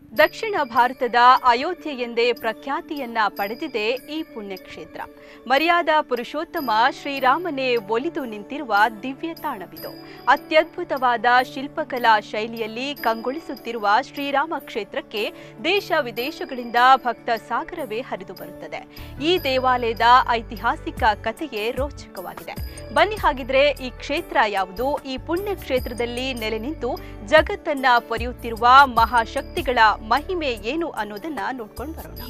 ದಕ್ಷಿಣ ಭಾರತದ ಅಯೋಧ್ಯೆ ಎಂದೇ ಪ್ರಖ್ಯಾತಿಯನ್ನ ಪಡೆದಿದೆ ಈ ಪುಣ್ಯಕ್ಷೇತ್ರ ಮರ್ಯಾದ ಪುರುಷೋತ್ತಮ ಶ್ರೀರಾಮನೇ ಒಲಿದು ನಿಂತಿರುವ ದಿವ್ಯ ತಾಣವಿದು ಅತ್ಯದ್ಭುತವಾದ ಶಿಲ್ಪಕಲಾ ಶೈಲಿಯಲ್ಲಿ ಕಂಗೊಳಿಸುತ್ತಿರುವ ಶ್ರೀರಾಮ ಕ್ಷೇತ್ರಕ್ಕೆ ದೇಶ ವಿದೇಶಗಳಿಂದ ಭಕ್ತ ಸಾಗರವೇ ಹರಿದು ಬರುತ್ತದೆ ಈ ದೇವಾಲಯದ ಐತಿಹಾಸಿಕ ಕಥೆಯೇ ರೋಚಕವಾಗಿದೆ ಬನ್ನಿ ಹಾಗಿದ್ರೆ ಈ ಕ್ಷೇತ್ರ ಯಾವುದು ಈ ಪುಣ್ಯ ಕ್ಷೇತ್ರದಲ್ಲಿ ನೆಲೆ ನಿಂತು ಜಗತ್ತನ್ನ ಪೊರೆಯುತ್ತಿರುವ ಮಹಾಶಕ್ತಿಗಳ ಮಹಿಮೆ ಏನು ಅನ್ನೋದನ್ನ ನೋಡ್ಕೊಂಡು ಬರೋಣ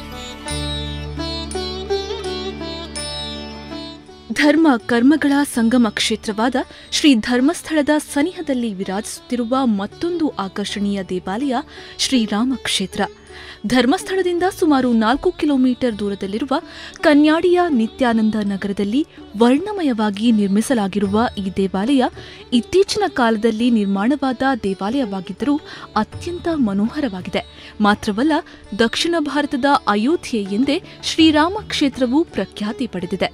ಧರ್ಮ ಕರ್ಮಗಳ ಸಂಗಮ ಕ್ಷೇತ್ರವಾದ ಶ್ರೀ ಧರ್ಮಸ್ಥಳದ ಸನಿಹದಲ್ಲಿ ವಿರಾಜಿಸುತ್ತಿರುವ ಮತ್ತೊಂದು ಆಕರ್ಷಣೀಯ ದೇವಾಲಯ ಶ್ರೀರಾಮ ಕ್ಷೇತ್ರ ಧರ್ಮಸ್ಥಳದಿಂದ ಸುಮಾರು ನಾಲ್ಕು ಕಿಲೋಮೀಟರ್ ದೂರದಲ್ಲಿರುವ ಕನ್ಯಾಡಿಯ ನಿತ್ಯಾನಂದ ನಗರದಲ್ಲಿ ವರ್ಣಮಯವಾಗಿ ನಿರ್ಮಿಸಲಾಗಿರುವ ಈ ದೇವಾಲಯ ಇತ್ತೀಚಿನ ಕಾಲದಲ್ಲಿ ನಿರ್ಮಾಣವಾದ ದೇವಾಲಯವಾಗಿದ್ದರೂ ಅತ್ಯಂತ ಮನೋಹರವಾಗಿದೆ ಮಾತ್ರವಲ್ಲ ದಕ್ಷಿಣ ಭಾರತದ ಅಯೋಧ್ಯೆ ಎಂದೇ ಶ್ರೀರಾಮ ಕ್ಷೇತ್ರವು ಪ್ರಖ್ಯಾತಿ ಪಡೆದಿದೆ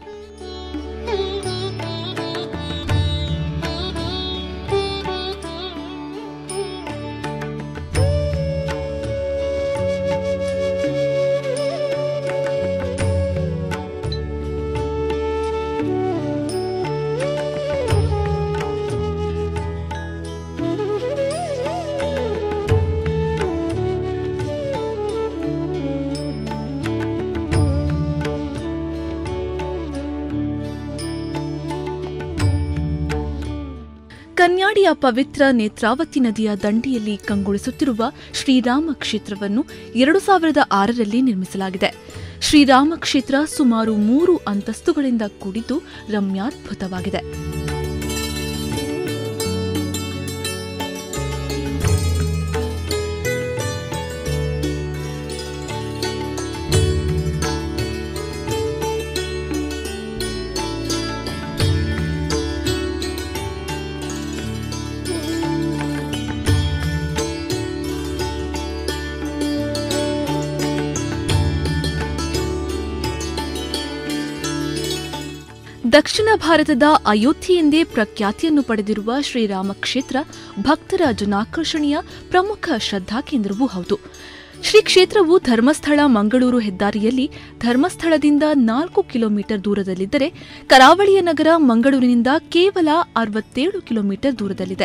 ಕನ್ಯಾಡಿಯ ಪವಿತ್ರ ನೇತ್ರಾವತಿ ನದಿಯ ದಂಡೆಯಲ್ಲಿ ಕಂಗೊಳಿಸುತ್ತಿರುವ ಶ್ರೀರಾಮ ಕ್ಷೇತ್ರವನ್ನು ಎರಡು ಸಾವಿರದ ಆರರಲ್ಲಿ ನಿರ್ಮಿಸಲಾಗಿದೆ ಶ್ರೀರಾಮ ಕ್ಷೇತ್ರ ಸುಮಾರು ಮೂರು ಅಂತಸ್ತುಗಳಿಂದ ಕೂಡಿದ್ದು ರಮ್ಯಾದ್ಭುತವಾಗಿದೆ ದಕ್ಷಿಣ ಭಾರತದ ಅಯೋಧ್ಯೆ ಎಂದೇ ಪ್ರಖ್ಯಾತಿಯನ್ನು ಪಡೆದಿರುವ ಶ್ರೀರಾಮ ಕ್ಷೇತ್ರ ಭಕ್ತರ ಜನಾಕರ್ಷಣೆಯ ಪ್ರಮುಖ ಶ್ರದ್ಧಾ ಕೇಂದ್ರವೂ ಹೌದು ಶ್ರೀ ಕ್ಷೇತ್ರವು ಧರ್ಮಸ್ಥಳ ಮಂಗಳೂರು ಹೆದ್ದಾರಿಯಲ್ಲಿ ಧರ್ಮಸ್ಥಳದಿಂದ ನಾಲ್ಕು ಕಿಲೋಮೀಟರ್ ದೂರದಲ್ಲಿದ್ದರೆ ಕರಾವಳಿಯ ನಗರ ಮಂಗಳೂರಿನಿಂದ ಕೇವಲ ಅರವತ್ತೇಳು ಕಿಲೋಮೀಟರ್ ದೂರದಲ್ಲಿದೆ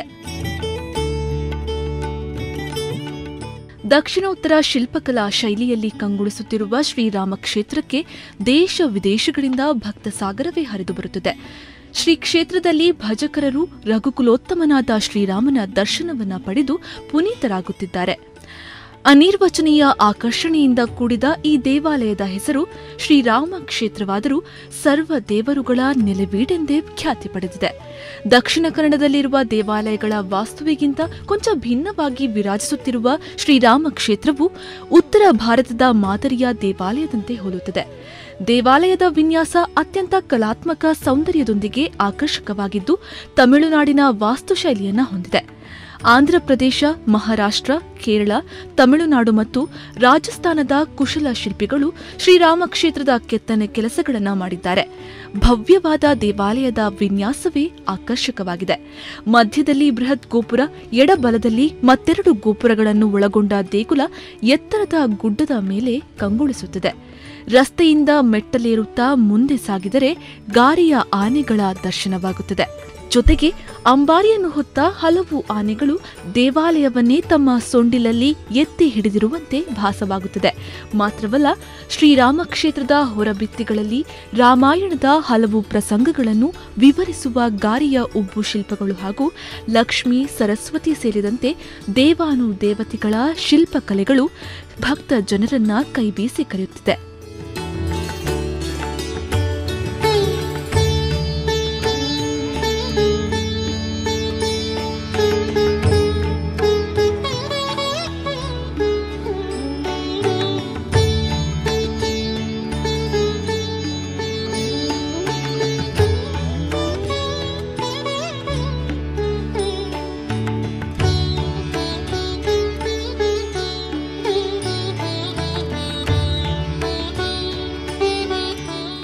ದಕ್ಷಿಣೋತ್ತರ ಶಿಲ್ಪಕಲಾ ಶೈಲಿಯಲ್ಲಿ ಕಂಗೊಳಿಸುತ್ತಿರುವ ಶ್ರೀರಾಮ ಕ್ಷೇತ್ರಕ್ಕೆ ದೇಶ ವಿದೇಶಗಳಿಂದ ಭಕ್ತ ಸಾಗರವೇ ಹರಿದು ಬರುತ್ತದೆ ಶ್ರೀ ಕ್ಷೇತ್ರದಲ್ಲಿ ಭಜಕರರು ರಘುಕುಲೋತ್ತಮನಾದ ಶ್ರೀರಾಮನ ದರ್ಶನವನ್ನ ಪಡೆದು ಪುನೀತರಾಗುತ್ತಿದ್ದಾರೆ ಅನಿರ್ವಚನೀಯ ಆಕರ್ಷಣೆಯಿಂದ ಕೂಡಿದ ಈ ದೇವಾಲಯದ ಹೆಸರು ಶ್ರೀರಾಮ ಕ್ಷೇತ್ರವಾದರೂ ಸರ್ವ ದೇವರುಗಳ ನೆಲೆವೀಡೆಂದೇ ಖ್ಯಾತಿ ಪಡೆದಿದೆ ದಕ್ಷಿಣ ಕನ್ನಡದಲ್ಲಿರುವ ದೇವಾಲಯಗಳ ವಾಸ್ತುವಿಗಿಂತ ಕೊಂಚ ಭಿನ್ನವಾಗಿ ವಿರಾಜಿಸುತ್ತಿರುವ ಶ್ರೀರಾಮ ಕ್ಷೇತ್ರವು ಉತ್ತರ ಭಾರತದ ಮಾದರಿಯ ದೇವಾಲಯದಂತೆ ಹೋಲುತ್ತದೆ ದೇವಾಲಯದ ವಿನ್ಯಾಸ ಅತ್ಯಂತ ಕಲಾತ್ಮಕ ಸೌಂದರ್ಯದೊಂದಿಗೆ ಆಕರ್ಷಕವಾಗಿದ್ದು ತಮಿಳುನಾಡಿನ ವಾಸ್ತುಶೈಲಿಯನ್ನ ಹೊಂದಿದೆ ಆಂಧ್ರಪ್ರದೇಶ ಮಹಾರಾಷ್ಟ್ರ ಕೇರಳ ತಮಿಳುನಾಡು ಮತ್ತು ರಾಜಸ್ಥಾನದ ಕುಶಲ ಶಿಲ್ಪಿಗಳು ಶ್ರೀರಾಮ ಕ್ಷೇತ್ರದ ಕೆತ್ತನೆ ಕೆಲಸಗಳನ್ನು ಮಾಡಿದ್ದಾರೆ ಭವ್ಯವಾದ ದೇವಾಲಯದ ವಿನ್ಯಾಸವೇ ಆಕರ್ಷಕವಾಗಿದೆ ಮಧ್ಯದಲ್ಲಿ ಬೃಹತ್ ಗೋಪುರ ಎಡಬಲದಲ್ಲಿ ಮತ್ತೆರಡು ಗೋಪುರಗಳನ್ನು ಒಳಗೊಂಡ ದೇಗುಲ ಎತ್ತರದ ಗುಡ್ಡದ ಮೇಲೆ ಕಂಗೊಳಿಸುತ್ತದೆ ರಸ್ತೆಯಿಂದ ಮೆಟ್ಟಲೇರುತ್ತಾ ಮುಂದೆ ಸಾಗಿದರೆ ಗಾರಿಯ ಆನೆಗಳ ದರ್ಶನವಾಗುತ್ತದೆ ಜೊತೆಗೆ ಅಂಬಾರಿಯನ್ನು ಹೊತ್ತ ಹಲವು ಆನೆಗಳು ದೇವಾಲಯವನ್ನೇ ತಮ್ಮ ಸೊಂಡಿಲಲ್ಲಿ ಎತ್ತಿ ಹಿಡಿದಿರುವಂತೆ ಭಾಸವಾಗುತ್ತದೆ ಮಾತ್ರವಲ್ಲ ಶ್ರೀರಾಮ ಕ್ಷೇತ್ರದ ಹೊರಭಿತ್ತಿಗಳಲ್ಲಿ ರಾಮಾಯಣದ ಹಲವು ಪ್ರಸಂಗಗಳನ್ನು ವಿವರಿಸುವ ಗಾರಿಯ ಉಬ್ಬು ಶಿಲ್ಪಗಳು ಹಾಗೂ ಲಕ್ಷ್ಮಿ ಸರಸ್ವತಿ ಸೇರಿದಂತೆ ದೇವಾನು ದೇವತೆಗಳ ಶಿಲ್ಪಕಲೆಗಳು ಭಕ್ತ ಜನರನ್ನ ಕೈಬೀಸಿ ಕರೆಯುತ್ತಿದೆ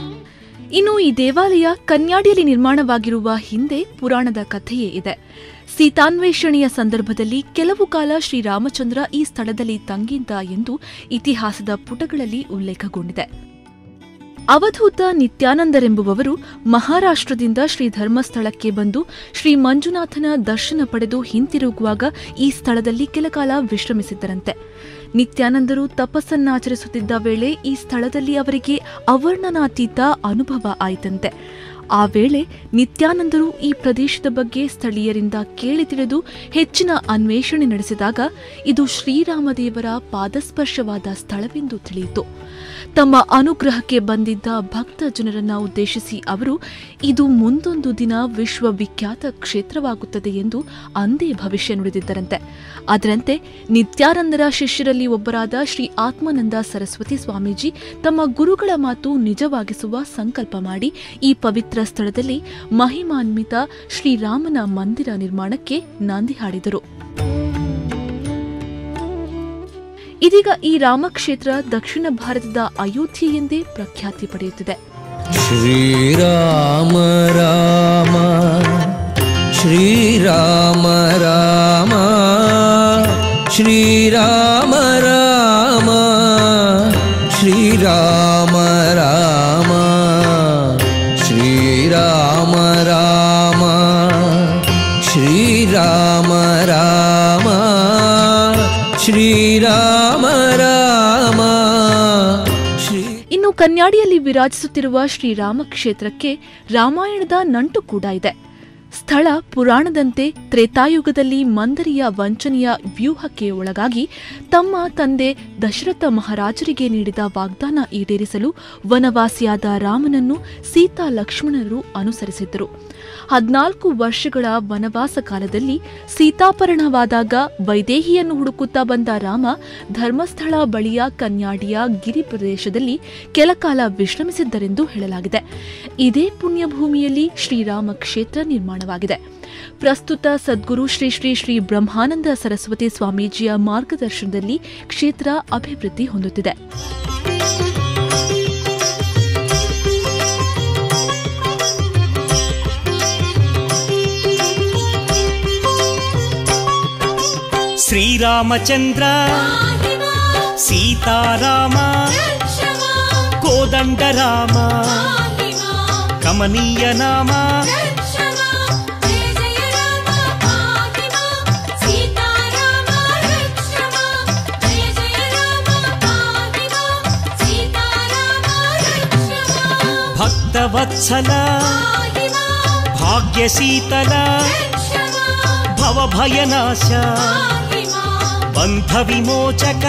ಇನ್ನು ಈ ದೇವಾಲಯ ಕನ್ಯಾಡಿಯಲ್ಲಿ ನಿರ್ಮಾಣವಾಗಿರುವ ಹಿಂದೆ ಪುರಾಣದ ಕಥೆಯೇ ಇದೆ ಸೀತಾನ್ವೇಷಣೆಯ ಸಂದರ್ಭದಲ್ಲಿ ಕೆಲವು ಕಾಲ ಶ್ರೀರಾಮಚಂದ್ರ ಈ ಸ್ಥಳದಲ್ಲಿ ತಂಗಿದ್ದ ಎಂದು ಇತಿಹಾಸದ ಪುಟಗಳಲ್ಲಿ ಉಲ್ಲೇಖಗೊಂಡಿದೆ ಅವಧೂತ ನಿತ್ಯಾನಂದರೆಂಬುವವರು ಮಹಾರಾಷ್ಟ್ರದಿಂದ ಶ್ರೀ ಧರ್ಮಸ್ಥಳಕ್ಕೆ ಬಂದು ಶ್ರೀ ಮಂಜುನಾಥನ ದರ್ಶನ ಪಡೆದು ಹಿಂತಿರುಗುವಾಗ ಈ ಸ್ಥಳದಲ್ಲಿ ಕೆಲಕಾಲ ವಿಶ್ರಮಿಸಿದ್ದರಂತೆ ನಿತ್ಯಾನಂದರು ತಪಸ್ಸನ್ನಾಚರಿಸುತ್ತಿದ್ದ ವೇಳೆ ಈ ಸ್ಥಳದಲ್ಲಿ ಅವರಿಗೆ ಅವರ್ಣನಾತೀತ ಅನುಭವ ಆಯಿತಂತೆ ಆ ವೇಳೆ ನಿತ್ಯಾನಂದರು ಈ ಪ್ರದೇಶದ ಬಗ್ಗೆ ಸ್ಥಳೀಯರಿಂದ ಕೇಳಿ ತಿಳಿದು ಹೆಚ್ಚಿನ ಅನ್ವೇಷಣೆ ನಡೆಸಿದಾಗ ಇದು ಶ್ರೀರಾಮದೇವರ ಪಾದಸ್ಪರ್ಶವಾದ ಸ್ಥಳವೆಂದು ತಿಳಿಯಿತು ತಮ್ಮ ಅನುಗ್ರಹಕ್ಕೆ ಬಂದಿದ್ದ ಭಕ್ತ ಜನರನ್ನ ಉದ್ದೇಶಿಸಿ ಅವರು ಇದು ಮುಂದೊಂದು ದಿನ ವಿಶ್ವವಿಖ್ಯಾತ ಕ್ಷೇತ್ರವಾಗುತ್ತದೆ ಎಂದು ಅಂದೇ ಭವಿಷ್ಯ ನುಡಿದಿದ್ದರಂತೆ ಅದರಂತೆ ನಿತ್ಯಾನಂದರ ಶಿಷ್ಯರಲ್ಲಿ ಒಬ್ಬರಾದ ಶ್ರೀ ಆತ್ಮಾನಂದ ಸರಸ್ವತಿ ಸ್ವಾಮೀಜಿ ತಮ್ಮ ಗುರುಗಳ ಮಾತು ನಿಜವಾಗಿಸುವ ಸಂಕಲ್ಪ ಮಾಡಿ ಈ ಪವಿತ್ರ ಸ್ಥಳದಲ್ಲಿ ಮಹಿಮಾನ್ವಿತ ಶ್ರೀರಾಮನ ಮಂದಿರ ನಿರ್ಮಾಣಕ್ಕೆ ನಾಂದಿ ಹಾಡಿದರು ಇದೀಗ ಈ ರಾಮಕ್ಷೇತ್ರ ದಕ್ಷಿಣ ಭಾರತದ ಅಯೋಧ್ಯೆ ಎಂದೇ ಪ್ರಖ್ಯಾತಿ ಪಡೆಯುತ್ತಿದೆ श्रीराम राम श्रीराम राम श्रीराम राम श्रीराम राम श्रीराम राम श्रीराम राम श्रीराम राम श्री ಇನ್ನು ಕನ್ಯಾಡಿಯಲ್ಲಿ ವಿರಾಜಿಸುತ್ತಿರುವ ಶ್ರೀರಾಮ ಕ್ಷೇತ್ರಕ್ಕೆ ರಾಮಾಯಣದ ನಂಟು ಕೂಡ ಇದೆ ಸ್ಥಳ ಪುರಾಣದಂತೆ ತ್ರೇತಾಯುಗದಲ್ಲಿ ಮಂದರಿಯ ವಂಚನೆಯ ವ್ಯೂಹಕ್ಕೆ ಒಳಗಾಗಿ ತಮ್ಮ ತಂದೆ ದಶರಥ ಮಹಾರಾಜರಿಗೆ ನೀಡಿದ ವಾಗ್ದಾನ ಈಡೇರಿಸಲು ವನವಾಸಿಯಾದ ರಾಮನನ್ನು ಸೀತಾ ಲಕ್ಷ್ಮಣರು ಅನುಸರಿಸಿದ್ದರು ಹದ್ನಾಲ್ಕು ವರ್ಷಗಳ ವನವಾಸ ಕಾಲದಲ್ಲಿ ಸೀತಾಪರಣವಾದಾಗ ವೈದೇಹಿಯನ್ನು ಹುಡುಕುತ್ತಾ ಬಂದ ರಾಮ ಧರ್ಮಸ್ಥಳ ಬಳಿಯ ಕನ್ಯಾಡಿಯ ಗಿರಿ ಪ್ರದೇಶದಲ್ಲಿ ಕೆಲಕಾಲ ವಿಶ್ರಮಿಸಿದ್ದರೆಂದು ಹೇಳಲಾಗಿದೆ ಇದೇ ಪುಣ್ಯಭೂಮಿಯಲ್ಲಿ ಶ್ರೀರಾಮ ಕ್ಷೇತ್ರ ನಿರ್ಮಾಣವಾಗಿದೆ ಪ್ರಸ್ತುತ ಸದ್ಗುರು ಶ್ರೀ ಶ್ರೀ ಶ್ರೀ ಬ್ರಹ್ಮಾನಂದ ಸರಸ್ವತಿ ಸ್ವಾಮೀಜಿಯ ಮಾರ್ಗದರ್ಶನದಲ್ಲಿ ಕ್ಷೇತ್ರ ಅಭಿವೃದ್ಧಿ ಹೊಂದುತ್ತಿದೆ ಶ್ರೀರಾಮಚಂದ್ರ ಸೀತಾರಾಮ ಕೋದಂಡರಾಮ ಕಮನೀಯ ನಾಮ ಭಕ್ತವತ್ಸಲ ಭಾಗ್ಯಶೀತಲ ಭವಭಯನಾಶ ಬಂಧ ವಿಮೋಚಕ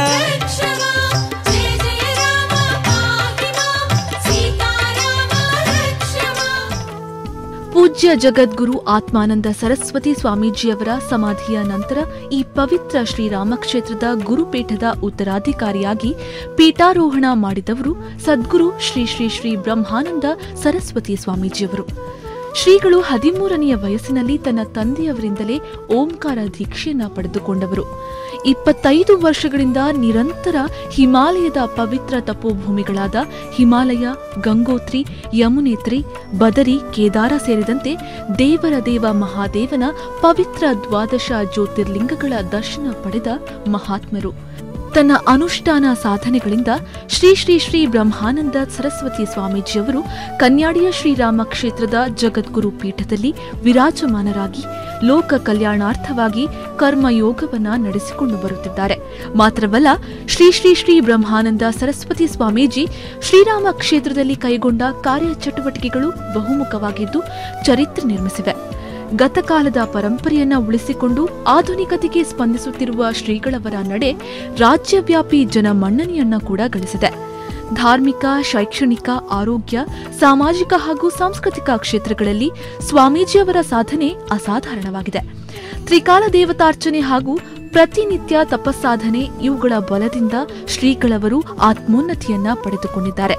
ಪೂಜ್ಯ ಜಗದ್ಗುರು ಆತ್ಮಾನಂದ ಸರಸ್ವತಿ ಸ್ವಾಮೀಜಿಯವರ ಸಮಾಧಿಯ ನಂತರ ಈ ಪವಿತ್ರ ಶ್ರೀರಾಮಕ್ಷೇತ್ರದ ಗುರುಪೀಠದ ಉತ್ತರಾಧಿಕಾರಿಯಾಗಿ ಪೀಠಾರೋಹಣ ಮಾಡಿದವರು ಸದ್ಗುರು ಶ್ರೀ ಶ್ರೀ ಶ್ರೀ ಬ್ರಹ್ಮಾನಂದ ಸರಸ್ವತಿ ಸ್ವಾಮೀಜಿಯವರು ಶ್ರೀಗಳು ಹದಿಮೂರನೆಯ ವಯಸ್ಸಿನಲ್ಲಿ ತನ್ನ ತಂದೆಯವರಿಂದಲೇ ಓಂಕಾರ ದೀಕ್ಷೆಯನ್ನ ಪಡೆದುಕೊಂಡವರು ಇಪ್ಪತ್ತೈದು ವರ್ಷಗಳಿಂದ ನಿರಂತರ ಹಿಮಾಲಯದ ಪವಿತ್ರ ತಪೋಭೂಮಿಗಳಾದ ಹಿಮಾಲಯ ಗಂಗೋತ್ರಿ ಯಮುನೇತ್ರಿ ಬದರಿ ಕೇದಾರ ಸೇರಿದಂತೆ ದೇವರ ದೇವ ಮಹಾದೇವನ ಪವಿತ್ರ ದ್ವಾದಶ ಜ್ಯೋತಿರ್ಲಿಂಗಗಳ ದರ್ಶನ ಪಡೆದ ಮಹಾತ್ಮರು ತನ್ನ ಅನುಷ್ಠಾನ ಸಾಧನೆಗಳಿಂದ ಶ್ರೀ ಶ್ರೀ ಶ್ರೀ ಬ್ರಹ್ಮಾನಂದ ಸರಸ್ವತಿ ಸ್ವಾಮೀಜಿಯವರು ಕನ್ಯಾಡಿಯ ಶ್ರೀರಾಮ ಕ್ಷೇತ್ರದ ಜಗದ್ಗುರು ಪೀಠದಲ್ಲಿ ವಿರಾಜಮಾನರಾಗಿ ಲೋಕ ಕಲ್ಯಾಣಾರ್ಥವಾಗಿ ಕರ್ಮಯೋಗವನ್ನ ನಡೆಸಿಕೊಂಡು ಬರುತ್ತಿದ್ದಾರೆ ಮಾತ್ರವಲ್ಲ ಶ್ರೀ ಶ್ರೀ ಶ್ರೀ ಬ್ರಹ್ಮಾನಂದ ಸರಸ್ವತಿ ಸ್ವಾಮೀಜಿ ಶ್ರೀರಾಮ ಕ್ಷೇತ್ರದಲ್ಲಿ ಕೈಗೊಂಡ ಕಾರ್ಯಚಟುವಟಿಕೆಗಳು ಬಹುಮುಖವಾಗಿದ್ದು ಚರಿತ್ರೆ ನಿರ್ಮಿಸಿವೆ ಗತಕಾಲದ ಪರಂಪರೆಯನ್ನ ಉಳಿಸಿಕೊಂಡು ಆಧುನಿಕತೆಗೆ ಸ್ಪಂದಿಸುತ್ತಿರುವ ಶ್ರೀಗಳವರ ನಡೆ ರಾಜ್ಯವ್ಯಾಪಿ ಜನಮನ್ನಣೆಯನ್ನ ಕೂಡ ಗಳಿಸಿದೆ ಧಾರ್ಮಿಕ ಶೈಕ್ಷಣಿಕ ಆರೋಗ್ಯ ಸಾಮಾಜಿಕ ಹಾಗೂ ಸಾಂಸ್ಕೃತಿಕ ಕ್ಷೇತ್ರಗಳಲ್ಲಿ ಸ್ವಾಮೀಜಿಯವರ ಸಾಧನೆ ಅಸಾಧಾರಣವಾಗಿದೆ ತ್ರಿಕಾಲ ದೇವತಾರ್ಚನೆ ಹಾಗೂ ಪ್ರತಿನಿತ್ಯ ತಪಸ್ಸಾಧನೆ ಇವುಗಳ ಬಲದಿಂದ ಶ್ರೀಗಳವರು ಆತ್ಮೋನ್ನತಿಯನ್ನ ಪಡೆದುಕೊಂಡಿದ್ದಾರೆ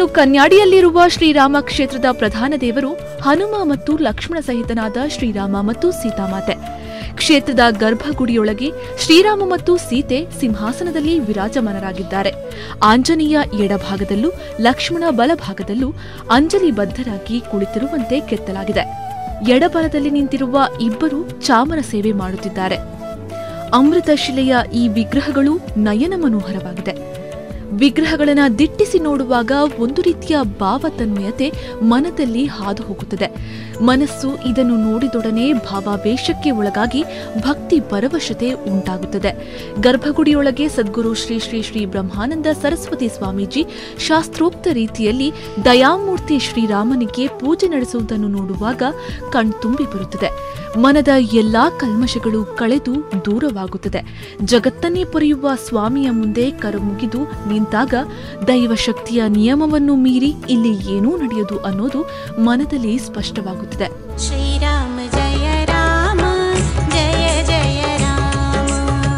ಕನ್ಯಾಡಿಯಲ್ಲಿರುವ ಶ್ರೀರಾಮ ಕ್ಷೇತ್ರದ ಪ್ರಧಾನ ದೇವರು ಹನುಮ ಮತ್ತು ಲಕ್ಷ್ಮಣ ಸಹಿತನಾದ ಶ್ರೀರಾಮ ಮತ್ತು ಸೀತಾಮಾತೆ ಕ್ಷೇತ್ರದ ಗರ್ಭಗುಡಿಯೊಳಗೆ ಶ್ರೀರಾಮ ಮತ್ತು ಸೀತೆ ಸಿಂಹಾಸನದಲ್ಲಿ ವಿರಾಜಮಾನರಾಗಿದ್ದಾರೆ ಆಂಜನೇಯ ಎಡಭಾಗದಲ್ಲೂ ಲಕ್ಷ್ಮಣ ಬಲಭಾಗದಲ್ಲೂ ಅಂಜಲಿಬದ್ಧರಾಗಿ ಕುಳಿತಿರುವಂತೆ ಕೆತ್ತಲಾಗಿದೆ ಎಡಬಲದಲ್ಲಿ ನಿಂತಿರುವ ಇಬ್ಬರು ಚಾಮರ ಸೇವೆ ಮಾಡುತ್ತಿದ್ದಾರೆ ಅಮೃತ ಶಿಲೆಯ ಈ ವಿಗ್ರಹಗಳು ನಯನ ಮನೋಹರವಾಗಿದೆ ವಿಗ್ರಹಗಳನ್ನ ದಿಟ್ಟಿಸಿ ನೋಡುವಾಗ ಒಂದು ರೀತಿಯ ಭಾವತನ್ಮಯತೆ ಮನದಲ್ಲಿ ಹಾದು ಹೋಗುತ್ತದೆ ಮನಸ್ಸು ಇದನ್ನು ನೋಡಿದೊಡನೆ ಭಾವಾವೇಶಕ್ಕೆ ಒಳಗಾಗಿ ಭಕ್ತಿ ಪರವಶತೆ ಉಂಟಾಗುತ್ತದೆ ಗರ್ಭಗುಡಿಯೊಳಗೆ ಸದ್ಗುರು ಶ್ರೀ ಶ್ರೀ ಶ್ರೀ ಬ್ರಹ್ಮಾನಂದ ಸರಸ್ವತಿ ಸ್ವಾಮೀಜಿ ಶಾಸ್ತ್ರೋಕ್ತ ರೀತಿಯಲ್ಲಿ ದಯಾಮೂರ್ತಿ ಶ್ರೀರಾಮನಿಗೆ ಪೂಜೆ ನಡೆಸುವುದನ್ನು ನೋಡುವಾಗ ಕಣ್ತುಂಬಿ ಬರುತ್ತದೆ ಮನದ ಎಲ್ಲಾ ಕಲ್ಮಶಗಳು ಕಳೆದು ದೂರವಾಗುತ್ತದೆ ಜಗತ್ತನ್ನೇ ಪೊರೆಯುವ ಸ್ವಾಮಿಯ ಮುಂದೆ ಕರಮುಗಿದು ನಿಂತಾಗ ದೈವ ಶಕ್ತಿಯ ನಿಯಮವನ್ನು ಮೀರಿ ಇಲ್ಲಿ ಏನೂ ನಡೆಯದು ಅನ್ನೋದು ಮನದಲ್ಲಿ ಸ್ಪಷ್ಟವಾಗುತ್ತದೆ श्रीराम जय राम जय जय राम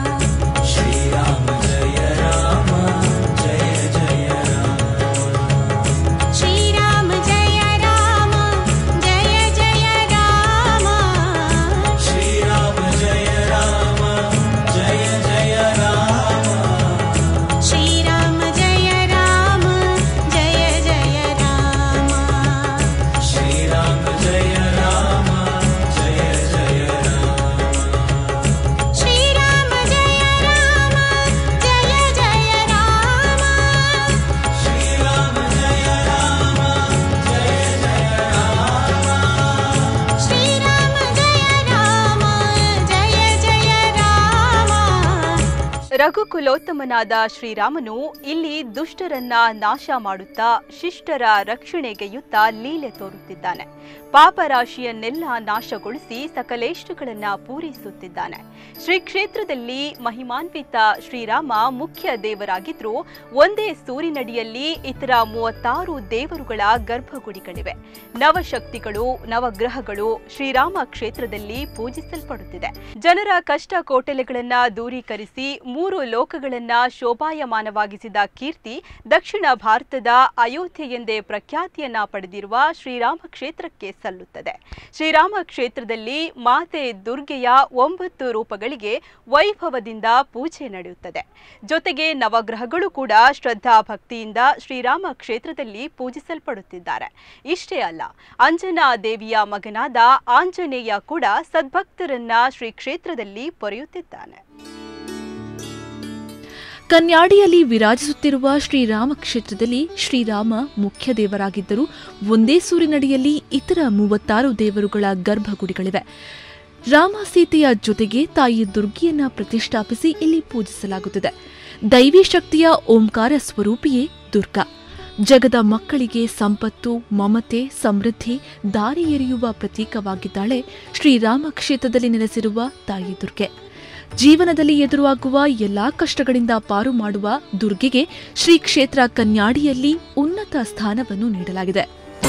श्रीराम जय राम जय जय राम श्रीराम जय राम जय जय राम श्रीराम जय राम जय जय राम श्रीराम जय राम जय जय राम ರಘುಕುಲೋತ್ತಮನಾದ ಶ್ರೀರಾಮನು ಇಲ್ಲಿ ದುಷ್ಟರನ್ನ ನಾಶ ಮಾಡುತ್ತಾ ಶಿಷ್ಟರ ರಕ್ಷಣೆಗೆಯುತ್ತಾ ಲೀಲೆ ತೋರುತ್ತಿದ್ದಾನೆ ಪಾಪರಾಶಿಯನ್ನೆಲ್ಲ ನಾಶಗೊಳಿಸಿ ಸಕಲೇಷ್ಟಗಳನ್ನ ಪೂರೈಸುತ್ತಿದ್ದಾನೆ ಶ್ರೀ ಕ್ಷೇತ್ರದಲ್ಲಿ ಮಹಿಮಾನ್ವಿತ ಶ್ರೀರಾಮ ಮುಖ್ಯ ದೇವರಾಗಿದ್ರೂ ಒಂದೇ ಸೂರಿನಡಿಯಲ್ಲಿ ಇತರ ಮೂವತ್ತಾರು ದೇವರುಗಳ ಗರ್ಭಗುಡಿಗಳಿವೆ ನವಶಕ್ತಿಗಳು ನವಗ್ರಹಗಳು ಶ್ರೀರಾಮ ಕ್ಷೇತ್ರದಲ್ಲಿ ಪೂಜಿಸಲ್ಪಡುತ್ತಿದೆ ಜನರ ಕಷ್ಟ ಕೋಟಲೆಗಳನ್ನ ದೂರೀಕರಿಸಿ ಮೂರು ಲೋಕಗಳನ್ನ ಶೋಭಾಯಮಾನವಾಗಿಸಿದ ಕೀರ್ತಿ ದಕ್ಷಿಣ ಭಾರತದ ಅಯೋಧ್ಯೆ ಎಂದೇ ಪ್ರಖ್ಯಾತಿಯನ್ನ ಪಡೆದಿರುವ ಶ್ರೀರಾಮ ಕ್ಷೇತ್ರಕ್ಕೆ ಸಲ್ಲುತ್ತದೆ ಶ್ರೀರಾಮ ಕ್ಷೇತ್ರದಲ್ಲಿ ಮಾತೆ ದುರ್ಗೆಯ ಒಂಬತ್ತು ರೂಪಗಳಿಗೆ ವೈಭವದಿಂದ ಪೂಜೆ ನಡೆಯುತ್ತದೆ ಜೊತೆಗೆ ನವಗ್ರಹಗಳು ಕೂಡ ಶ್ರದ್ಧಾ ಭಕ್ತಿಯಿಂದ ಶ್ರೀರಾಮ ಕ್ಷೇತ್ರದಲ್ಲಿ ಪೂಜಿಸಲ್ಪಡುತ್ತಿದ್ದಾರೆ ಇಷ್ಟೇ ಅಲ್ಲ ಅಂಜನಾ ದೇವಿಯ ಮಗನಾದ ಆಂಜನೇಯ ಕೂಡ ಸದ್ಭಕ್ತರನ್ನ ಶ್ರೀ ಕ್ಷೇತ್ರದಲ್ಲಿ ಪೊರೆಯುತ್ತಿದ್ದಾನೆ ಕನ್ಯಾಡಿಯಲ್ಲಿ ವಿರಾಜಿಸುತ್ತಿರುವ ಶ್ರೀರಾಮ ಕ್ಷೇತ್ರದಲ್ಲಿ ಶ್ರೀರಾಮ ಮುಖ್ಯ ದೇವರಾಗಿದ್ದರೂ ಒಂದೇ ಸೂರಿನಡಿಯಲ್ಲಿ ಇತರ ಮೂವತ್ತಾರು ದೇವರುಗಳ ಗರ್ಭಗುಡಿಗಳಿವೆ ರಾಮ ಸೀತೆಯ ಜೊತೆಗೆ ತಾಯಿ ದುರ್ಗಿಯನ್ನ ಪ್ರತಿಷ್ಠಾಪಿಸಿ ಇಲ್ಲಿ ಪೂಜಿಸಲಾಗುತ್ತದೆ ದೈವಿ ಶಕ್ತಿಯ ಓಂಕಾರ ಸ್ವರೂಪಿಯೇ ದುರ್ಗಾ ಜಗದ ಮಕ್ಕಳಿಗೆ ಸಂಪತ್ತು ಮಮತೆ ಸಮೃದ್ಧಿ ದಾರಿ ಎರೆಯುವ ಪ್ರತೀಕವಾಗಿದ್ದಾಳೆ ಶ್ರೀರಾಮ ಕ್ಷೇತ್ರದಲ್ಲಿ ನೆಲೆಸಿರುವ ತಾಯಿ ದುರ್ಗೆ ಜೀವನದಲ್ಲಿ ಎದುರಾಗುವ ಎಲ್ಲಾ ಕಷ್ಟಗಳಿಂದ ಪಾರು ಮಾಡುವ ದುರ್ಗೆಗೆ ಶ್ರೀ ಕ್ಷೇತ್ರ ಕನ್ಯಾಡಿಯಲ್ಲಿ ಉನ್ನತ ಸ್ಥಾನವನ್ನು ನೀಡಲಾಗಿದೆ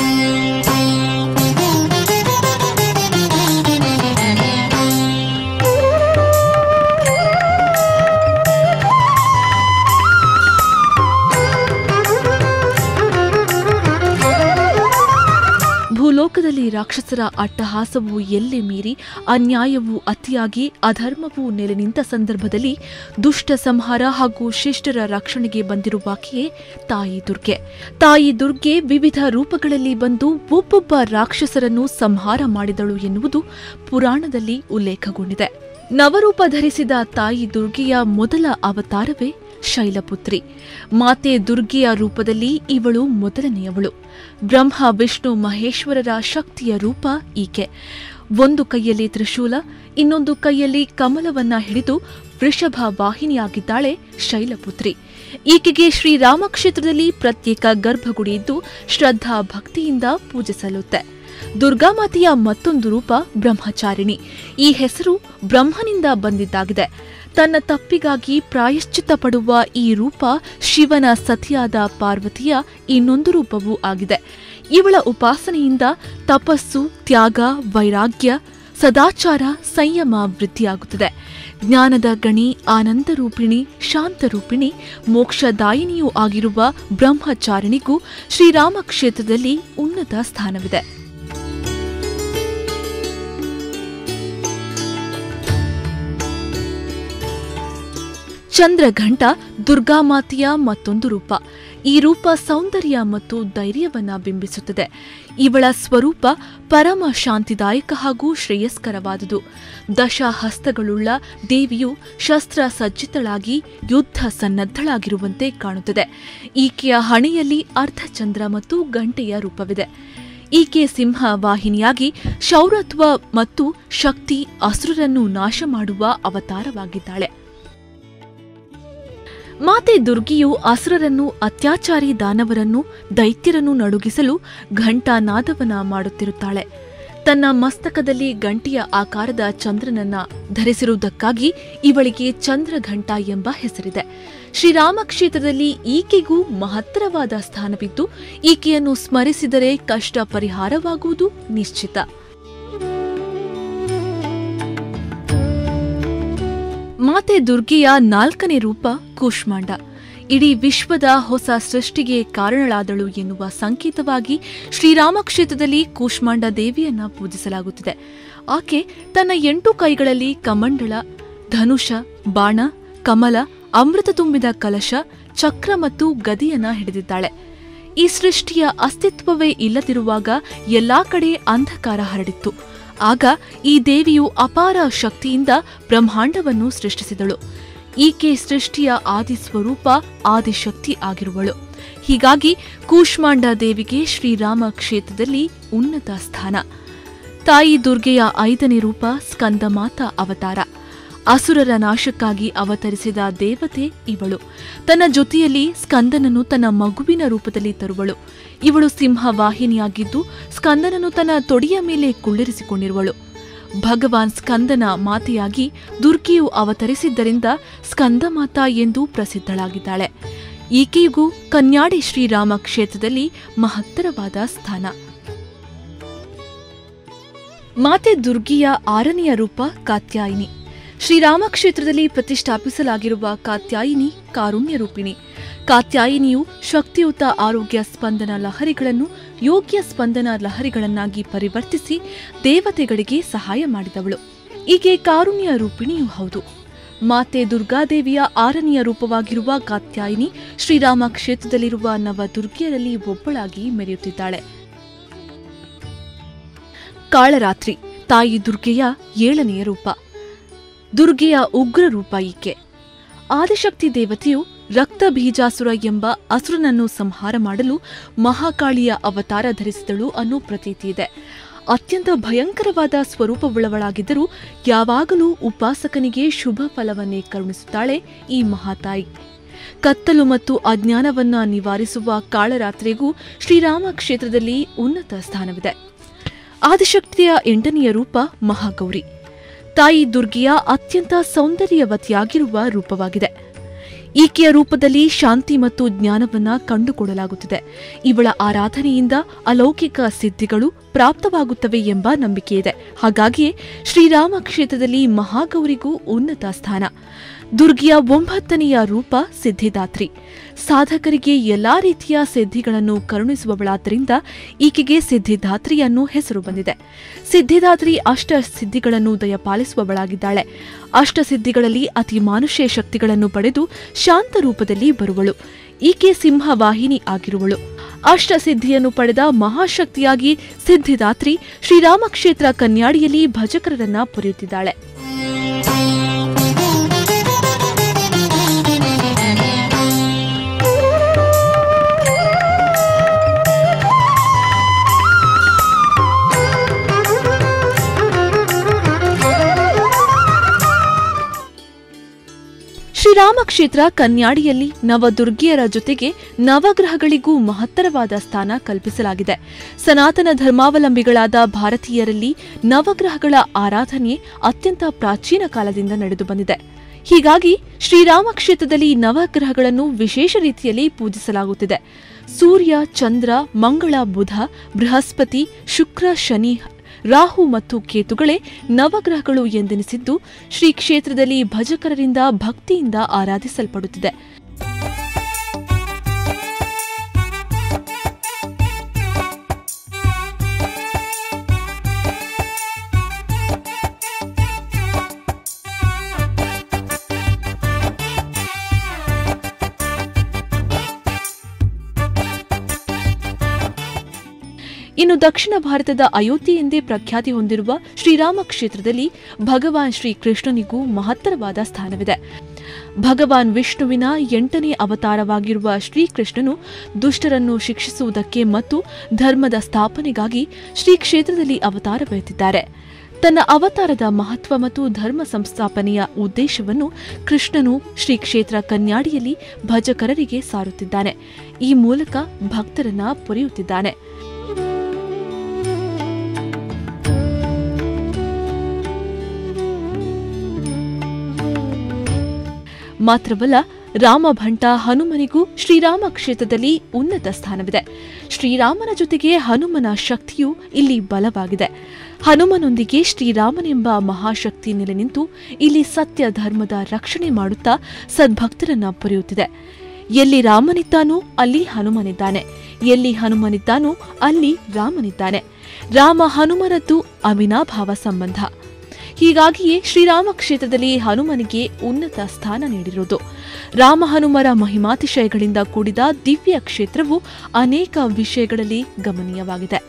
ಭೂಲೋಕದಲ್ಲಿ ರಾಕ್ಷಸರ ಅಟ್ಟಹಾಸವು ಎಲ್ಲೆ ಮೀರಿ ಅನ್ಯಾಯವು ಅತಿಯಾಗಿ ಅಧರ್ಮವು ನೆಲೆ ನಿಂತ ಸಂದರ್ಭದಲ್ಲಿ ದುಷ್ಟ ಸಂಹಾರ ಹಾಗೂ ಶಿಷ್ಟರ ರಕ್ಷಣೆಗೆ ಬಂದಿರುವಾಕೆಯೇ ತಾಯಿ ದುರ್ಗೆ ತಾಯಿ ದುರ್ಗೆ ವಿವಿಧ ರೂಪಗಳಲ್ಲಿ ಬಂದು ಒಬ್ಬೊಬ್ಬ ರಾಕ್ಷಸರನ್ನು ಸಂಹಾರ ಮಾಡಿದಳು ಎನ್ನುವುದು ಪುರಾಣದಲ್ಲಿ ಉಲ್ಲೇಖಗೊಂಡಿದೆ ನವರೂಪ ಧರಿಸಿದ ತಾಯಿ ದುರ್ಗೆಯ ಮೊದಲ ಅವತಾರವೇ ಶೈಲಪುತ್ರಿ ಮಾತೆ ದುರ್ಗೆಯ ರೂಪದಲ್ಲಿ ಇವಳು ಮೊದಲನೆಯವಳು ಬ್ರಹ್ಮ ವಿಷ್ಣು ಮಹೇಶ್ವರರ ಶಕ್ತಿಯ ರೂಪ ಈಕೆ ಒಂದು ಕೈಯಲ್ಲಿ ತ್ರಿಶೂಲ ಇನ್ನೊಂದು ಕೈಯಲ್ಲಿ ಕಮಲವನ್ನ ಹಿಡಿದು ವೃಷಭ ವಾಹಿನಿಯಾಗಿದ್ದಾಳೆ ಶೈಲಪುತ್ರಿ ಈಕೆಗೆ ಶ್ರೀರಾಮಕ್ಷೇತ್ರದಲ್ಲಿ ಪ್ರತ್ಯೇಕ ಗರ್ಭಗುಡಿ ಇದ್ದು ಶ್ರದ್ಧಾ ಭಕ್ತಿಯಿಂದ ಪೂಜಿಸಲುತ್ತೆ ದುರ್ಗಾಮಾತೆಯ ಮತ್ತೊಂದು ರೂಪ ಬ್ರಹ್ಮಚಾರಿಣಿ ಈ ಹೆಸರು ಬ್ರಹ್ಮನಿಂದ ಬಂದಿದ್ದಾಗಿದೆ ತನ್ನ ತಪ್ಪಿಗಾಗಿ ಪ್ರಾಯಶ್ಚಿತ್ತ ಪಡುವ ಈ ರೂಪ ಶಿವನ ಸತಿಯಾದ ಪಾರ್ವತಿಯ ಇನ್ನೊಂದು ರೂಪವೂ ಆಗಿದೆ ಇವಳ ಉಪಾಸನೆಯಿಂದ ತಪಸ್ಸು ತ್ಯಾಗ ವೈರಾಗ್ಯ ಸದಾಚಾರ ಸಂಯಮ ವೃದ್ಧಿಯಾಗುತ್ತದೆ ಜ್ಞಾನದ ಗಣಿ ಆನಂದರೂಪಿಣಿ ಶಾಂತರೂಪಿಣಿ ಮೋಕ್ಷದಾಯಿನಿಯೂ ಆಗಿರುವ ಬ್ರಹ್ಮಚಾರಿಣಿಗೂ ಶ್ರೀರಾಮ ಕ್ಷೇತ್ರದಲ್ಲಿ ಉನ್ನತ ಸ್ಥಾನವಿದೆ ಚಂದ್ರಘಂಟ ದುರ್ಗಾಮಾತೆಯ ಮತ್ತೊಂದು ರೂಪ ಈ ರೂಪ ಸೌಂದರ್ಯ ಮತ್ತು ಧೈರ್ಯವನ್ನ ಬಿಂಬಿಸುತ್ತದೆ ಇವಳ ಸ್ವರೂಪ ಪರಮ ಶಾಂತಿದಾಯಕ ಹಾಗೂ ಶ್ರೇಯಸ್ಕರವಾದುದು ದಶ ಹಸ್ತಗಳುಳ್ಳ ದೇವಿಯು ಶಸ್ತ್ರ ಸಜ್ಜಿತಳಾಗಿ ಯುದ್ಧ ಸನ್ನದ್ಧಳಾಗಿರುವಂತೆ ಕಾಣುತ್ತದೆ ಈಕೆಯ ಹಣೆಯಲ್ಲಿ ಅರ್ಧಚಂದ್ರ ಮತ್ತು ಗಂಟೆಯ ರೂಪವಿದೆ ಈಕೆ ಸಿಂಹ ವಾಹಿನಿಯಾಗಿ ಶೌರತ್ವ ಮತ್ತು ಶಕ್ತಿ ಅಸುರರನ್ನು ನಾಶ ಮಾಡುವ ಅವತಾರವಾಗಿದ್ದಾಳೆ ಮಾತೆ ದುರ್ಗಿಯು ಅಸುರರನ್ನು ಅತ್ಯಾಚಾರಿ ದಾನವರನ್ನು ದೈತ್ಯರನ್ನು ನಡುಗಿಸಲು ಘಂಟಾನಾದವನ ಮಾಡುತ್ತಿರುತ್ತಾಳೆ ತನ್ನ ಮಸ್ತಕದಲ್ಲಿ ಗಂಟೆಯ ಆಕಾರದ ಚಂದ್ರನನ್ನ ಧರಿಸಿರುವುದಕ್ಕಾಗಿ ಇವಳಿಗೆ ಚಂದ್ರಘಂಟ ಎಂಬ ಹೆಸರಿದೆ ಶ್ರೀರಾಮ ಕ್ಷೇತ್ರದಲ್ಲಿ ಈಕೆಗೂ ಮಹತ್ತರವಾದ ಸ್ಥಾನವಿದ್ದು ಈಕೆಯನ್ನು ಸ್ಮರಿಸಿದರೆ ಕಷ್ಟ ಪರಿಹಾರವಾಗುವುದು ನಿಶ್ಚಿತ ಮಾತೆ ದುರ್ಗೆಯ ನಾಲ್ಕನೇ ರೂಪ ಕೂಷ್ಮಾಂಡ ಇಡೀ ವಿಶ್ವದ ಹೊಸ ಸೃಷ್ಟಿಗೆ ಕಾರಣಳಾದಳು ಎನ್ನುವ ಸಂಕೇತವಾಗಿ ಶ್ರೀರಾಮ ಕ್ಷೇತ್ರದಲ್ಲಿ ಕೂಷ್ಮಾಂಡ ದೇವಿಯನ್ನ ಪೂಜಿಸಲಾಗುತ್ತಿದೆ ಆಕೆ ತನ್ನ ಎಂಟು ಕೈಗಳಲ್ಲಿ ಕಮಂಡಳ ಧನುಷ ಬಾಣ ಕಮಲ ಅಮೃತ ತುಂಬಿದ ಕಲಶ ಚಕ್ರ ಮತ್ತು ಗದಿಯನ್ನ ಹಿಡಿದಿದ್ದಾಳೆ ಈ ಸೃಷ್ಟಿಯ ಅಸ್ತಿತ್ವವೇ ಇಲ್ಲದಿರುವಾಗ ಎಲ್ಲಾ ಕಡೆ ಅಂಧಕಾರ ಹರಡಿತ್ತು ಆಗ ಈ ದೇವಿಯು ಅಪಾರ ಶಕ್ತಿಯಿಂದ ಬ್ರಹ್ಮಾಂಡವನ್ನು ಸೃಷ್ಟಿಸಿದಳು ಈಕೆ ಸೃಷ್ಟಿಯ ಆದಿ ಸ್ವರೂಪ ಆದಿಶಕ್ತಿ ಆಗಿರುವಳು ಹೀಗಾಗಿ ಕೂಷ್ಮಾಂಡ ದೇವಿಗೆ ಶ್ರೀರಾಮ ಕ್ಷೇತ್ರದಲ್ಲಿ ಉನ್ನತ ಸ್ಥಾನ ತಾಯಿ ದುರ್ಗೆಯ ಐದನೇ ರೂಪ ಸ್ಕಂದಮಾತಾ ಅವತಾರ ಅಸುರರ ನಾಶಕ್ಕಾಗಿ ಅವತರಿಸಿದ ದೇವತೆ ಇವಳು ತನ್ನ ಜೊತೆಯಲ್ಲಿ ಸ್ಕಂದನನ್ನು ತನ್ನ ಮಗುವಿನ ರೂಪದಲ್ಲಿ ತರುವಳು ಇವಳು ಸಿಂಹ ವಾಹಿನಿಯಾಗಿದ್ದು ಸ್ಕಂದನನ್ನು ತನ್ನ ತೊಡೆಯ ಮೇಲೆ ಕುಳ್ಳಿರಿಸಿಕೊಂಡಿರುವಳು ಭಗವಾನ್ ಸ್ಕಂದನ ಮಾತೆಯಾಗಿ ದುರ್ಗಿಯು ಅವತರಿಸಿದ್ದರಿಂದ ಸ್ಕಂದಮಾತಾ ಎಂದು ಪ್ರಸಿದ್ಧಳಾಗಿದ್ದಾಳೆ ಈಕೆಗೂ ಕನ್ಯಾಡಿ ಶ್ರೀರಾಮ ಕ್ಷೇತ್ರದಲ್ಲಿ ಮಹತ್ತರವಾದ ಸ್ಥಾನ ಮಾತೆ ದುರ್ಗಿಯ ಆರನೆಯ ರೂಪ ಕಾತ್ಯಾಯಿನಿ ಶ್ರೀರಾಮ ಕ್ಷೇತ್ರದಲ್ಲಿ ಪ್ರತಿಷ್ಠಾಪಿಸಲಾಗಿರುವ ಕಾತ್ಯಾಯಿನಿ ಕಾರುಣ್ಯ ರೂಪಿಣಿ ಕಾತ್ಯಾಯಿನಿಯು ಶಕ್ತಿಯುತ ಆರೋಗ್ಯ ಸ್ಪಂದನ ಲಹರಿಗಳನ್ನು ಯೋಗ್ಯ ಸ್ಪಂದನ ಲಹರಿಗಳನ್ನಾಗಿ ಪರಿವರ್ತಿಸಿ ದೇವತೆಗಳಿಗೆ ಸಹಾಯ ಮಾಡಿದವಳು ಈಕೆ ಕಾರುಣ್ಯ ರೂಪಿಣಿಯೂ ಹೌದು ಮಾತೆ ದುರ್ಗಾದೇವಿಯ ಆರನೆಯ ರೂಪವಾಗಿರುವ ಕಾತ್ಯಾಯಿನಿ ಶ್ರೀರಾಮ ಕ್ಷೇತ್ರದಲ್ಲಿರುವ ನವ ದುರ್ಗಿಯರಲ್ಲಿ ಒಬ್ಬಳಾಗಿ ಮೆರೆಯುತ್ತಿದ್ದಾಳೆ ಕಾಳರಾತ್ರಿ ತಾಯಿ ದುರ್ಗೆಯ ಏಳನೆಯ ರೂಪ ದುರ್ಗೆಯ ಉಗ್ರ ರೂಪ ಈಕೆ ಆದಿಶಕ್ತಿ ದೇವತೆಯು ರಕ್ತ ಬೀಜಾಸುರ ಎಂಬ ಅಸುರನನ್ನು ಸಂಹಾರ ಮಾಡಲು ಮಹಾಕಾಳಿಯ ಅವತಾರ ಧರಿಸಿದಳು ಅನ್ನೋ ಪ್ರತೀತಿ ಇದೆ ಅತ್ಯಂತ ಭಯಂಕರವಾದ ಸ್ವರೂಪವುಳ್ಳವಳಾಗಿದ್ದರೂ ಯಾವಾಗಲೂ ಉಪಾಸಕನಿಗೆ ಶುಭ ಫಲವನ್ನೇ ಕರುಣಿಸುತ್ತಾಳೆ ಈ ಮಹಾತಾಯಿ ಕತ್ತಲು ಮತ್ತು ಅಜ್ಞಾನವನ್ನ ನಿವಾರಿಸುವ ಕಾಳರಾತ್ರಿಗೂ ಶ್ರೀರಾಮ ಕ್ಷೇತ್ರದಲ್ಲಿ ಉನ್ನತ ಸ್ಥಾನವಿದೆ ಆದಿಶಕ್ತಿಯ ಎಂಟನೆಯ ರೂಪ ಮಹಾಗೌರಿ ತಾಯಿ ದುರ್ಗೆಯ ಅತ್ಯಂತ ಸೌಂದರ್ಯವತಿಯಾಗಿರುವ ರೂಪವಾಗಿದೆ ಈಕೆಯ ರೂಪದಲ್ಲಿ ಶಾಂತಿ ಮತ್ತು ಜ್ಞಾನವನ್ನ ಕಂಡುಕೊಳ್ಳಲಾಗುತ್ತಿದೆ ಇವಳ ಆರಾಧನೆಯಿಂದ ಅಲೌಕಿಕ ಸಿದ್ಧಿಗಳು ಪ್ರಾಪ್ತವಾಗುತ್ತವೆ ಎಂಬ ನಂಬಿಕೆಯಿದೆ ಹಾಗಾಗಿಯೇ ಶ್ರೀರಾಮ ಕ್ಷೇತ್ರದಲ್ಲಿ ಮಹಾಗೌರಿಗೂ ಉನ್ನತ ಸ್ಥಾನ ದುರ್ಗಿಯ ಒಂಬತ್ತನೆಯ ರೂಪ ಸಿದ್ಧಿದಾತ್ರಿ ಸಾಧಕರಿಗೆ ಎಲ್ಲಾ ರೀತಿಯ ಸಿದ್ಧಿಗಳನ್ನು ಕರುಣಿಸುವವಳಾದ್ದರಿಂದ ಈಕೆಗೆ ಸಿದ್ಧಿದಾತ್ರಿ ಅನ್ನೋ ಹೆಸರು ಬಂದಿದೆ ಸಿದ್ಧಿದಾತ್ರಿ ಅಷ್ಟ ಸಿದ್ಧಿಗಳನ್ನು ದಯಪಾಲಿಸುವವಳಾಗಿದ್ದಾಳೆ ಅಷ್ಟ ಸಿದ್ಧಿಗಳಲ್ಲಿ ಅತಿ ಮಾನುಷ್ಯ ಶಕ್ತಿಗಳನ್ನು ಪಡೆದು ಶಾಂತ ರೂಪದಲ್ಲಿ ಬರುವಳು ಈಕೆ ಸಿಂಹ ವಾಹಿನಿ ಆಗಿರುವಳು ಅಷ್ಟ ಸಿದ್ಧಿಯನ್ನು ಪಡೆದ ಮಹಾಶಕ್ತಿಯಾಗಿ ಸಿದ್ಧಿದಾತ್ರಿ ಶ್ರೀರಾಮ ಕ್ಷೇತ್ರ ಕನ್ಯಾಡಿಯಲ್ಲಿ ಭಜಕರರನ್ನ ಪೊರೆಯುತ್ತಿದ್ದಾಳೆ ಶ್ರೀರಾಮ ಕ್ಷೇತ್ರ ಕನ್ಯಾಡಿಯಲ್ಲಿ ನವದುರ್ಗಿಯರ ಜೊತೆಗೆ ನವಗ್ರಹಗಳಿಗೂ ಮಹತ್ತರವಾದ ಸ್ಥಾನ ಕಲ್ಪಿಸಲಾಗಿದೆ ಸನಾತನ ಧರ್ಮಾವಲಂಬಿಗಳಾದ ಭಾರತೀಯರಲ್ಲಿ ನವಗ್ರಹಗಳ ಆರಾಧನೆ ಅತ್ಯಂತ ಪ್ರಾಚೀನ ಕಾಲದಿಂದ ನಡೆದು ಬಂದಿದೆ ಹೀಗಾಗಿ ಶ್ರೀರಾಮ ಕ್ಷೇತ್ರದಲ್ಲಿ ನವಗ್ರಹಗಳನ್ನು ವಿಶೇಷ ರೀತಿಯಲ್ಲಿ ಪೂಜಿಸಲಾಗುತ್ತಿದೆ ಸೂರ್ಯ ಚಂದ್ರ ಮಂಗಳ ಬುಧ ಬೃಹಸ್ಪತಿ ಶುಕ್ರ ಶನಿ ರಾಹು ಮತ್ತು ಕೇತುಗಳೇ ನವಗ್ರಹಗಳು ಎಂದೆನಿಸಿದ್ದು ಶ್ರೀ ಕ್ಷೇತ್ರದಲ್ಲಿ ಭಜಕರರಿಂದ ಭಕ್ತಿಯಿಂದ ಆರಾಧಿಸಲ್ಪಡುತ್ತಿದೆ ಇನ್ನು ದಕ್ಷಿಣ ಭಾರತದ ಅಯೋಧ್ಯೆ ಎಂದೇ ಪ್ರಖ್ಯಾತಿ ಹೊಂದಿರುವ ಶ್ರೀರಾಮ ಕ್ಷೇತ್ರದಲ್ಲಿ ಭಗವಾನ್ ಶ್ರೀಕೃಷ್ಣನಿಗೂ ಮಹತ್ತರವಾದ ಸ್ಥಾನವಿದೆ ಭಗವಾನ್ ವಿಷ್ಣುವಿನ ಎಂಟನೇ ಅವತಾರವಾಗಿರುವ ಶ್ರೀಕೃಷ್ಣನು ದುಷ್ಟರನ್ನು ಶಿಕ್ಷಿಸುವುದಕ್ಕೆ ಮತ್ತು ಧರ್ಮದ ಸ್ಥಾಪನೆಗಾಗಿ ಶ್ರೀ ಕ್ಷೇತ್ರದಲ್ಲಿ ಅವತಾರವೆತ್ತಿದ್ದಾರೆ ತನ್ನ ಅವತಾರದ ಮಹತ್ವ ಮತ್ತು ಧರ್ಮ ಸಂಸ್ಥಾಪನೆಯ ಉದ್ದೇಶವನ್ನು ಕೃಷ್ಣನು ಶ್ರೀ ಕ್ಷೇತ್ರ ಕನ್ಯಾಡಿಯಲ್ಲಿ ಭಜಕರರಿಗೆ ಸಾರುತ್ತಿದ್ದಾನೆ ಈ ಮೂಲಕ ಭಕ್ತರನ್ನ ಪೊರೆಯುತ್ತಿದ್ದಾನೆ ಮಾತ್ರವಲ್ಲ ರಾಮಭಂಟ ಹನುಮನಿಗೂ ಶ್ರೀರಾಮ ಕ್ಷೇತ್ರದಲ್ಲಿ ಉನ್ನತ ಸ್ಥಾನವಿದೆ ಶ್ರೀರಾಮನ ಜೊತೆಗೆ ಹನುಮನ ಶಕ್ತಿಯೂ ಇಲ್ಲಿ ಬಲವಾಗಿದೆ ಹನುಮನೊಂದಿಗೆ ಶ್ರೀರಾಮನೆಂಬ ಮಹಾಶಕ್ತಿ ನೆಲೆ ನಿಂತು ಇಲ್ಲಿ ಸತ್ಯ ಧರ್ಮದ ರಕ್ಷಣೆ ಮಾಡುತ್ತಾ ಸದ್ಭಕ್ತರನ್ನ ಪೊರೆಯುತ್ತಿದೆ ಎಲ್ಲಿ ರಾಮನಿದ್ದಾನೋ ಅಲ್ಲಿ ಹನುಮನಿದ್ದಾನೆ ಎಲ್ಲಿ ಹನುಮನಿದ್ದಾನೋ ಅಲ್ಲಿ ರಾಮನಿದ್ದಾನೆ ರಾಮ ಹನುಮನದ್ದು ಅವಿನಾಭಾವ ಸಂಬಂಧ ಹೀಗಾಗಿಯೇ ಶ್ರೀರಾಮ ಕ್ಷೇತ್ರದಲ್ಲಿ ಹನುಮನಿಗೆ ಉನ್ನತ ಸ್ಥಾನ ನೀಡಿರುವುದು ರಾಮ ಹನುಮರ ಮಹಿಮಾತಿಶಯಗಳಿಂದ ಕೂಡಿದ ದಿವ್ಯ ಕ್ಷೇತ್ರವು ಅನೇಕ ವಿಷಯಗಳಲ್ಲಿ ಗಮನೀಯವಾಗಿದೆ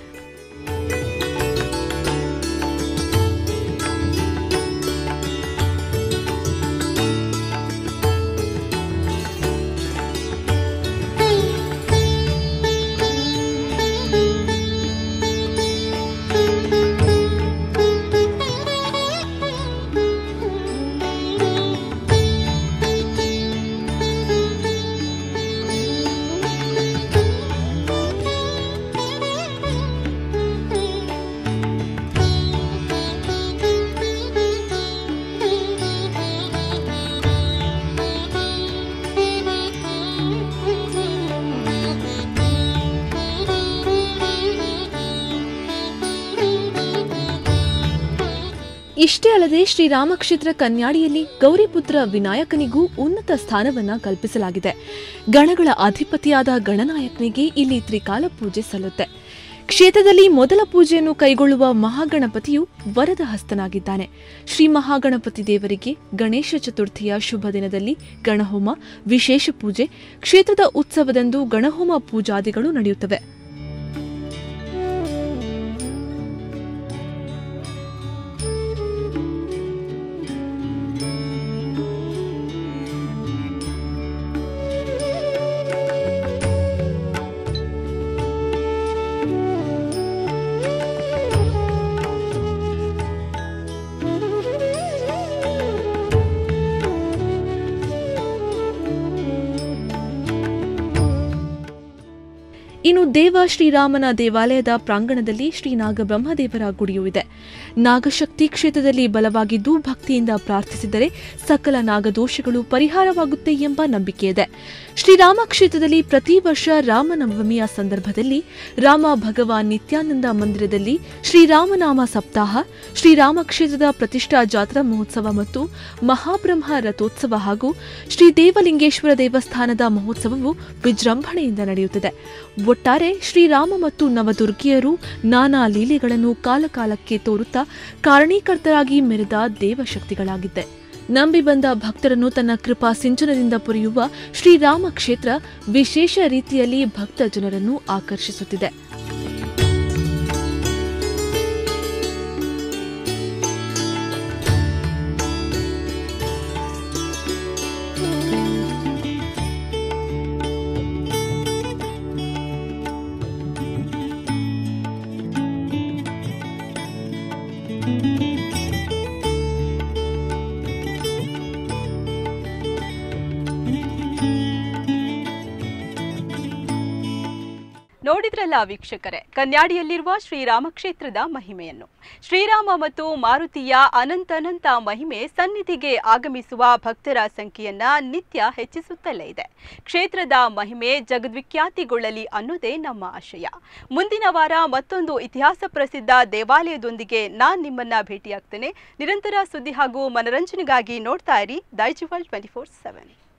ಇಷ್ಟೇ ಅಲ್ಲದೆ ಶ್ರೀರಾಮಕ್ಷೇತ್ರ ಕನ್ಯಾಡಿಯಲ್ಲಿ ಗೌರಿಪುತ್ರ ವಿನಾಯಕನಿಗೂ ಉನ್ನತ ಸ್ಥಾನವನ್ನ ಕಲ್ಪಿಸಲಾಗಿದೆ ಗಣಗಳ ಅಧಿಪತಿಯಾದ ಗಣನಾಯಕನಿಗೆ ಇಲ್ಲಿ ತ್ರಿಕಾಲ ಪೂಜೆ ಸಲ್ಲುತ್ತೆ ಕ್ಷೇತ್ರದಲ್ಲಿ ಮೊದಲ ಪೂಜೆಯನ್ನು ಕೈಗೊಳ್ಳುವ ಮಹಾಗಣಪತಿಯು ವರದ ಹಸ್ತನಾಗಿದ್ದಾನೆ ಶ್ರೀ ಮಹಾಗಣಪತಿ ದೇವರಿಗೆ ಗಣೇಶ ಚತುರ್ಥಿಯ ಶುಭ ದಿನದಲ್ಲಿ ಗಣಹೋಮ ವಿಶೇಷ ಪೂಜೆ ಕ್ಷೇತ್ರದ ಉತ್ಸವದಂದು ಗಣಹೋಮ ಪೂಜಾದಿಗಳು ನಡೆಯುತ್ತವೆ ಇನ್ನು ದೇವ ಶ್ರೀರಾಮನ ದೇವಾಲಯದ ಪ್ರಾಂಗಣದಲ್ಲಿ ಶ್ರೀ ನಾಗಬ್ರಹ್ಮದೇವರ ಗುಡಿಯೂ ಇದೆ ನಾಗಶಕ್ತಿ ಕ್ಷೇತ್ರದಲ್ಲಿ ಬಲವಾಗಿದ್ದು ಭಕ್ತಿಯಿಂದ ಪ್ರಾರ್ಥಿಸಿದರೆ ಸಕಲ ನಾಗದೋಷಗಳು ಪರಿಹಾರವಾಗುತ್ತೆ ಎಂಬ ನಂಬಿಕೆ ಇದೆ ಶ್ರೀರಾಮ ಕ್ಷೇತ್ರದಲ್ಲಿ ಪ್ರತಿ ವರ್ಷ ರಾಮನವಮಿಯ ಸಂದರ್ಭದಲ್ಲಿ ರಾಮ ಭಗವಾನ್ ನಿತ್ಯಾನಂದ ಮಂದಿರದಲ್ಲಿ ಶ್ರೀರಾಮನಾಮ ಸಪ್ತಾಹ ಶ್ರೀರಾಮ ಕ್ಷೇತ್ರದ ಪ್ರತಿಷ್ಠಾ ಜಾತ್ರಾ ಮಹೋತ್ಸವ ಮತ್ತು ಮಹಾಬ್ರಹ್ಮ ರಥೋತ್ಸವ ಹಾಗೂ ಶ್ರೀ ದೇವಲಿಂಗೇಶ್ವರ ದೇವಸ್ಥಾನದ ಮಹೋತ್ಸವವು ವಿಜೃಂಭಣೆಯಿಂದ ನಡೆಯುತ್ತದೆ ಒಟ್ಟಾರೆ ಶ್ರೀರಾಮ ಮತ್ತು ನವದುರ್ಗಿಯರು ನಾನಾ ಲೀಲೆಗಳನ್ನು ಕಾಲಕಾಲಕ್ಕೆ ತೋರುತ್ತಾ ಕಾರಣೀಕರ್ತರಾಗಿ ಮೆರೆದ ದೇವಶಕ್ತಿಗಳಾಗಿದ್ದೆ ನಂಬಿ ಬಂದ ಭಕ್ತರನ್ನು ತನ್ನ ಕೃಪಾ ಸಿಂಚನದಿಂದ ಪೊರೆಯುವ ಶ್ರೀರಾಮ ಕ್ಷೇತ್ರ ವಿಶೇಷ ರೀತಿಯಲ್ಲಿ ಭಕ್ತ ಜನರನ್ನು ಆಕರ್ಷಿಸುತ್ತಿದೆ ನೋಡಿದ್ರಲ್ಲ ವೀಕ್ಷಕರೇ ಕನ್ಯಾಡಿಯಲ್ಲಿರುವ ಶ್ರೀರಾಮ ಕ್ಷೇತ್ರದ ಮಹಿಮೆಯನ್ನು ಶ್ರೀರಾಮ ಮತ್ತು ಮಾರುತಿಯ ಅನಂತನಂತ ಮಹಿಮೆ ಸನ್ನಿಧಿಗೆ ಆಗಮಿಸುವ ಭಕ್ತರ ಸಂಖ್ಯೆಯನ್ನ ನಿತ್ಯ ಹೆಚ್ಚಿಸುತ್ತಲೇ ಇದೆ ಕ್ಷೇತ್ರದ ಮಹಿಮೆ ಜಗದ್ವಿಖ್ಯಾತಿಗೊಳ್ಳಲಿ ಅನ್ನೋದೇ ನಮ್ಮ ಆಶಯ ಮುಂದಿನ ವಾರ ಮತ್ತೊಂದು ಇತಿಹಾಸ ಪ್ರಸಿದ್ಧ ದೇವಾಲಯದೊಂದಿಗೆ ನಾನ್ ನಿಮ್ಮನ್ನ ಭೇಟಿಯಾಗ್ತೇನೆ ನಿರಂತರ ಸುದ್ದಿ ಹಾಗೂ ಮನರಂಜನೆಗಾಗಿ ನೋಡ್ತಾ ಇರಿ ದೈಜಿವಲ್ ಟ್ವೆಂಟಿ ಫೋರ್ ಸೆವೆನ್